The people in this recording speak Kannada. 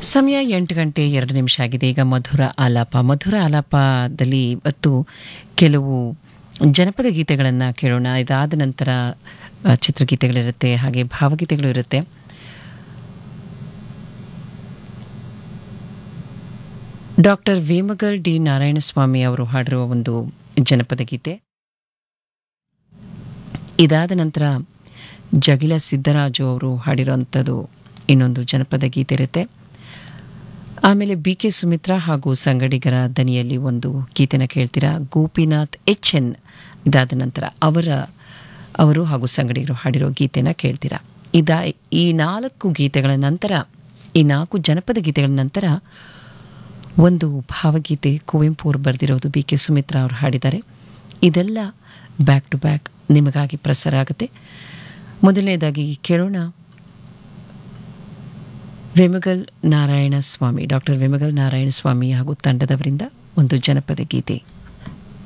ಸಮಯ ಎಂಟು ಗಂಟೆ ಎರಡು ನಿಮಿಷ ಆಗಿದೆ ಈಗ ಮಧುರ ಆಲಾಪ ಮಧುರ ಆಲಾಪದಲ್ಲಿ ಇವತ್ತು ಕೆಲವು ಜನಪದ ಗೀತೆಗಳನ್ನು ಕೇಳೋಣ ಇದಾದ ನಂತರ ಆ, ಚಿತ್ರಗೀತೆಗಳಿರುತ್ತೆ ಹಾಗೆ ಭಾವಗೀತೆಗಳು ಇರುತ್ತೆ ಡಾಕ್ಟರ್ ವೇಮಗಲ್ ಡಿ ನಾರಾಯಣಸ್ವಾಮಿ ಅವರು ಹಾಡಿರುವ ಒಂದು ಜನಪದ ಗೀತೆ ಇದಾದ ನಂತರ ಜಗಿಲ ಸಿದ್ದರಾಜು ಅವರು ಹಾಡಿರೋಂಥದ್ದು ಇನ್ನೊಂದು ಜನಪದ ಗೀತೆ ಇರುತ್ತೆ ಆಮೇಲೆ ಬಿ ಕೆ ಸುಮಿತ್ರಾ ಹಾಗೂ ಸಂಗಡಿಗರ ದನಿಯಲ್ಲಿ ಒಂದು ಗೀತೆನ ಕೇಳ್ತೀರಾ ಗೋಪಿನಾಥ್ ಎಚ್ ಎನ್ ಇದಾದ ನಂತರ ಅವರ ಅವರು ಹಾಗೂ ಸಂಗಡಿಗರು ಹಾಡಿರೋ ಗೀತೆನ ಕೇಳ್ತೀರಾ ಇದ ಈ ನಾಲ್ಕು ಗೀತೆಗಳ ನಂತರ ಈ ನಾಲ್ಕು ಜನಪದ ಗೀತೆಗಳ ನಂತರ ಒಂದು ಭಾವಗೀತೆ ಕುವೆಂಪು ಅವರು ಬರೆದಿರೋದು ಬಿ ಕೆ ಸುಮಿತ್ರಾ ಅವರು ಹಾಡಿದ್ದಾರೆ ಇದೆಲ್ಲ ಬ್ಯಾಕ್ ಟು ಬ್ಯಾಕ್ ನಿಮಗಾಗಿ ಪ್ರಸಾರ ಆಗುತ್ತೆ ಮೊದಲನೇದಾಗಿ ಕೇಳೋಣ ವೆಮಗಲ್ ನಾರಾಯಣ ಸ್ವಾಮಿ ಡಾಕ್ಟರ್ ವೆಮಗಲ್ ನಾರಾಯಣ ಸ್ವಾಮಿ ಹಾಗೂ ತಂಡದವರಿಂದ ಒಂದು ಜನಪದ ಗೀತೆ